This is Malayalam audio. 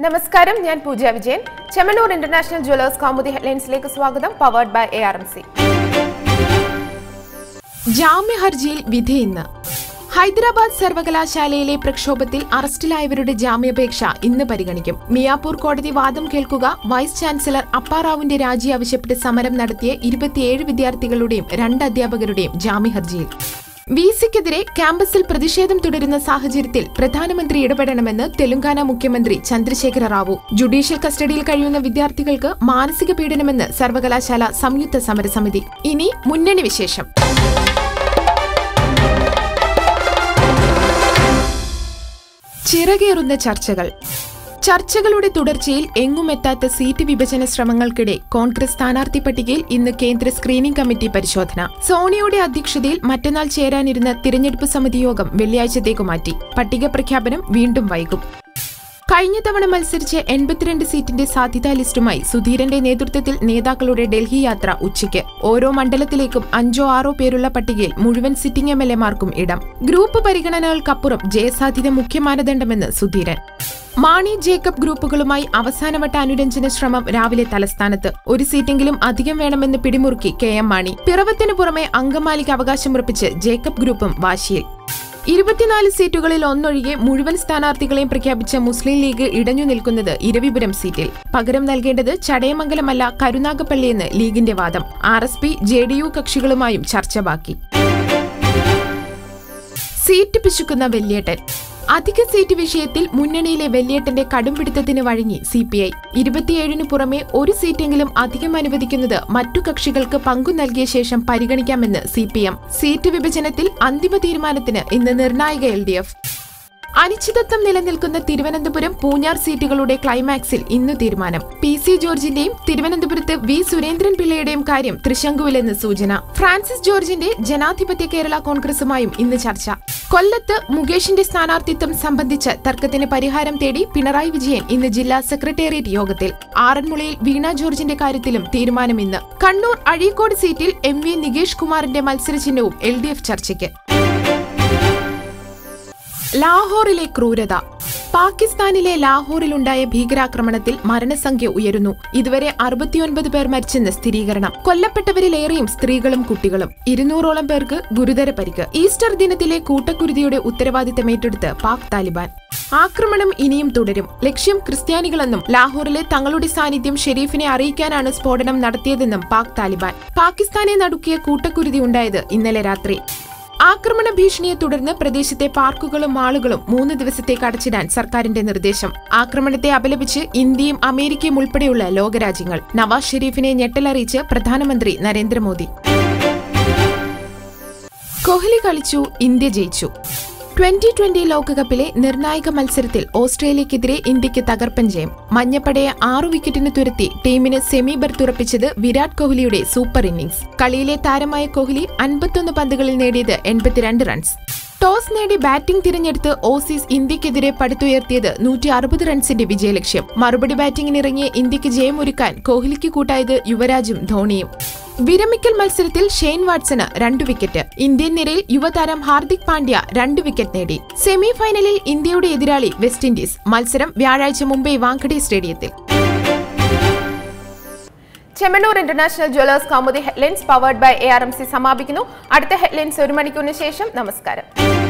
നമസ്കാരം ഞാൻ പൂജ വിജയൻ ചെമ്മനൂർ ഇന്റർനാഷണൽ ജ്വല്ലേഴ്സ് കൗമുദി ഹെഡ്ലൈൻസിലേക്ക് സ്വാഗതം powered by A R M C ജാമ്യ ഹർജിയിൽ വിധി ഇന്ന് ഹൈദരാബാദ് സർവകലാശാലയിലെ പ്രക്ഷോഭത്തിൽ അറസ്റ്റിലായവരുടെ ജാമ്യാപേക്ഷ ഇന്ന് പരിഗണിക്കും മിയാപൂർ കോടതി വാദം കേൾക്കുക വൈസ് ചാൻസലർ അപ്പാറാവുവിന്റെ രാജി ആവശ്യപ്പെട്ട് സമരം നടത്തിയ ഇരുപത്തിയേഴ് വിദ്യാർത്ഥികളുടെയും രണ്ട് അധ്യാപകരുടെയും ജാമ്യ ഹർജിയിൽ വി സിക്കെതിരെ ക്യാമ്പസിൽ പ്രതിഷേധം തുടരുന്ന സാഹചര്യത്തിൽ പ്രധാനമന്ത്രി ഇടപെടണമെന്ന് തെലങ്കാന മുഖ്യമന്ത്രി ചന്ദ്രശേഖര റാവു ജുഡീഷ്യൽ കസ്റ്റഡിയിൽ കഴിയുന്ന വിദ്യാർത്ഥികൾക്ക് മാനസിക പീഡനമെന്ന് സർവകലാശാല സംയുക്ത സമരസമിതി ഇനി മുന്നണി വിശേഷം ചിറകേറുന്ന ചർച്ചകൾ ചർച്ചകളുടെ തുടർച്ചയിൽ എങ്ങുമെത്താത്ത സീറ്റ് വിഭജന ശ്രമങ്ങൾക്കിടെ കോൺഗ്രസ് സ്ഥാനാർത്ഥി പട്ടികയിൽ ഇന്ന് കേന്ദ്ര സ്ക്രീനിംഗ് കമ്മിറ്റി പരിശോധന സോണിയയുടെ അധ്യക്ഷതയിൽ മറ്റന്നാൾ ചേരാനിരുന്ന തിരഞ്ഞെടുപ്പ് സമിതി യോഗം വെള്ളിയാഴ്ചത്തേക്ക് മാറ്റി പട്ടിക പ്രഖ്യാപനം വീണ്ടും വൈകും കഴിഞ്ഞ തവണ മത്സരിച്ച് എൺപത്തിരണ്ട് സീറ്റിന്റെ സാധ്യതാ ലിസ്റ്റുമായി സുധീരന്റെ നേതൃത്വത്തിൽ നേതാക്കളുടെ ഡൽഹി യാത്ര ഉച്ചയ്ക്ക് ഓരോ മണ്ഡലത്തിലേക്കും അഞ്ചോ ആറോ പേരുള്ള പട്ടികയിൽ മുഴുവൻ സിറ്റിംഗ് എം എൽ എമാർക്കും ഇടം ഗ്രൂപ്പ് പരിഗണനകൾക്കപ്പുറം ജയസാധ്യത മുഖ്യ മാനദണ്ഡമെന്ന് സുധീരൻ മാണി ജേക്കബ് ഗ്രൂപ്പുകളുമായി അവസാനവട്ട അനുരഞ്ജന ശ്രമം രാവിലെ തലസ്ഥാനത്ത് ഒരു സീറ്റെങ്കിലും അധികം വേണമെന്ന് പിടിമുറുക്കി കെ എം മാണി പിറവത്തിനു പുറമെ അങ്കമാലിക്ക് അവകാശമുറപ്പിച്ച് ജേക്കബ് ഗ്രൂപ്പും വാശിയിൽ ഇരുപത്തിനാല് സീറ്റുകളിൽ ഒന്നൊഴികെ മുഴുവൻ സ്ഥാനാർത്ഥികളെയും പ്രഖ്യാപിച്ച മുസ്ലിം ലീഗ് ഇടഞ്ഞു നിൽക്കുന്നത് ഇരവിപുരം സീറ്റിൽ പകരം നൽകേണ്ടത് ചടയമംഗലമല്ല കരുനാഗപ്പള്ളിയെന്ന് ലീഗിന്റെ വാദം R S P J D U കക്ഷികളുമായും ചർച്ച ബാക്കി സീറ്റ് പിശുക്കുന്ന വെല്ലേട്ടൻ അധിക സീറ്റ് വിഷയത്തിൽ മുന്നണിയിലെ വെല്ലേട്ടന്റെ കടുംപിടുത്തത്തിന് വഴങ്ങി സി പി ഐ ഇരുപത്തിയേഴിന് പുറമെ ഒരു സീറ്റെങ്കിലും അധികം അനുവദിക്കുന്നത് മറ്റു കക്ഷികൾക്ക് പങ്കു നൽകിയ ശേഷം പരിഗണിക്കാമെന്ന് സി പി എം സീറ്റ് വിഭജനത്തിൽ അന്തിമ തീരുമാനത്തിന് ഇന്ന് നിർണായക എൽ ഡി എഫ് അനിശ്ചിതത്വം നിലനിൽക്കുന്ന തിരുവനന്തപുരം പൂഞ്ഞാർ സീറ്റുകളുടെ ക്ലൈമാക്സിൽ ഇന്ന് തീരുമാനം പി സി ജോർജിന്റെയും തിരുവനന്തപുരത്ത് വി സുരേന്ദ്രൻ പിള്ളയുടെയും കാര്യം തൃശങ്കുവിലെന്ന് സൂചന ഫ്രാൻസിസ് ജോർജിന്റെ ജനാധിപത്യ കേരള കോൺഗ്രസുമായും ഇന്ന് ചർച്ച കൊല്ലത്ത് മുകേഷിന്റെ സ്ഥാനാർത്ഥിത്വം സംബന്ധിച്ച് തർക്കത്തിന് പരിഹാരം തേടി പിണറായി വിജയൻ ഇന്ന് ജില്ലാ സെക്രട്ടേറിയറ്റ് യോഗത്തിൽ ആറന്മുളയിൽ വീണ ജോർജിന്റെ കാര്യത്തിലും തീരുമാനം ഇന്ന് കണ്ണൂർ അഴീക്കോട് സീറ്റിൽ എം വി നികേഷ് കുമാറിന്റെ മത്സരചിഹ്നവും എൽ ഡി എഫ് ചർച്ചയ്ക്ക് ലാഹോറിലെ ക്രൂരത പാകിസ്ഥാനിലെ ലാഹോറിലുണ്ടായ ഭീകരാക്രമണത്തിൽ മരണസംഖ്യ ഉയരുന്നു ഇതുവരെ അറുപത്തിയൊൻപത് പേർ മരിച്ചെന്ന് സ്ഥിരീകരണം കൊല്ലപ്പെട്ടവരിലേറെയും സ്ത്രീകളും കുട്ടികളും ഇരുന്നൂറോളം പേർക്ക് ഗുരുതര പരിക്ക് ഈസ്റ്റർ ദിനത്തിലെ കൂട്ടക്കുരുതിയുടെ ഉത്തരവാദിത്തം ഏറ്റെടുത്ത് പാക് താലിബാൻ ആക്രമണം ഇനിയും തുടരും ലക്ഷ്യം ക്രിസ്ത്യാനികളെന്നും ലാഹോറിലെ തങ്ങളുടെ സാന്നിധ്യം ഷെരീഫിനെ അറിയിക്കാനാണ് സ്ഫോടനം നടത്തിയതെന്നും പാക് താലിബാൻ പാകിസ്ഥാനെ നടുക്കിയ കൂട്ടക്കുരുതി ഉണ്ടായത് ഇന്നലെ രാത്രി ആക്രമണ ഭീഷണിയെ തുടർന്ന് പ്രദേശത്തെ പാർക്കുകളും മാളുകളും മൂന്ന് ദിവസത്തേക്ക് അടച്ചിടാൻ സർക്കാരിന്റെ നിർദ്ദേശം ആക്രമണത്തെ അപലപിച്ച് ഇന്ത്യയും അമേരിക്കയും ഉൾപ്പെടെയുള്ള ലോകരാജ്യങ്ങൾ നവാസ് ഷെരീഫിനെ ഞെട്ടലറിയിച്ച് പ്രധാനമന്ത്രി നരേന്ദ്രമോദി കോഹ്ലി കളിച്ചു ഇന്ത്യ ജയിച്ചു ട്വന്റി ട്വന്റി ലോകകപ്പിലെ നിർണായക മത്സരത്തിൽ ഓസ്ട്രേലിയക്കെതിരെ ഇന്ത്യക്ക് തകർപ്പൻ ജയം മഞ്ഞപ്പടയെ ആറു വിക്കറ്റിന് തുരത്തി ടീമിന് സെമി ബർത്ത് ഉറപ്പിച്ചത് വിരാട് കോഹ്ലിയുടെ സൂപ്പർ ഇന്നിംഗ്സ് കളിയിലെ താരമായ കോഹ്ലി അൻപത്തൊന്ന് പന്തുകളിൽ നേടിയത് എൺപത്തിരണ്ട് റൺസ് ടോസ് നേടി ബാറ്റിംഗ് തിരഞ്ഞെടുത്ത് ഓസീസ് ഇന്ത്യക്കെതിരെ പടുത്തുയർത്തിയത് നൂറ്റി അറുപത് റൺസിന്റെ വിജയലക്ഷ്യം മറുപടി ബാറ്റിംഗിനിറങ്ങിയ ഇന്ത്യക്ക് ജയമൊരുക്കാൻ കോഹ്ലിക്ക് കൂട്ടായത് യുവരാജും ധോണിയും വിരമിക്കൽ മത്സരത്തിൽ ഷെയ്ൻ വാട്സന് രണ്ടു വിക്കറ്റ് ഇന്ത്യൻ നിരയിൽ യുവതാരം ഹാർദിക് പാണ്ഡ്യ രണ്ട് വിക്കറ്റ് നേടി സെമി ഫൈനലിൽ ഇന്ത്യയുടെ എതിരാളി വെസ്റ്റ് ഇൻഡീസ് മത്സരം വ്യാഴാഴ്ച മുംബൈ വാങ്കഡെ സ്റ്റേഡിയത്തിൽ Chemmanur international jewellers Kaumudi headlines powered by A R M C സമാപിക്കുന്നു അടുത്ത ഹെഡ്ലൈൻസ് ഒരു മണിക്കൂറിന് ശേഷം നമസ്കാരം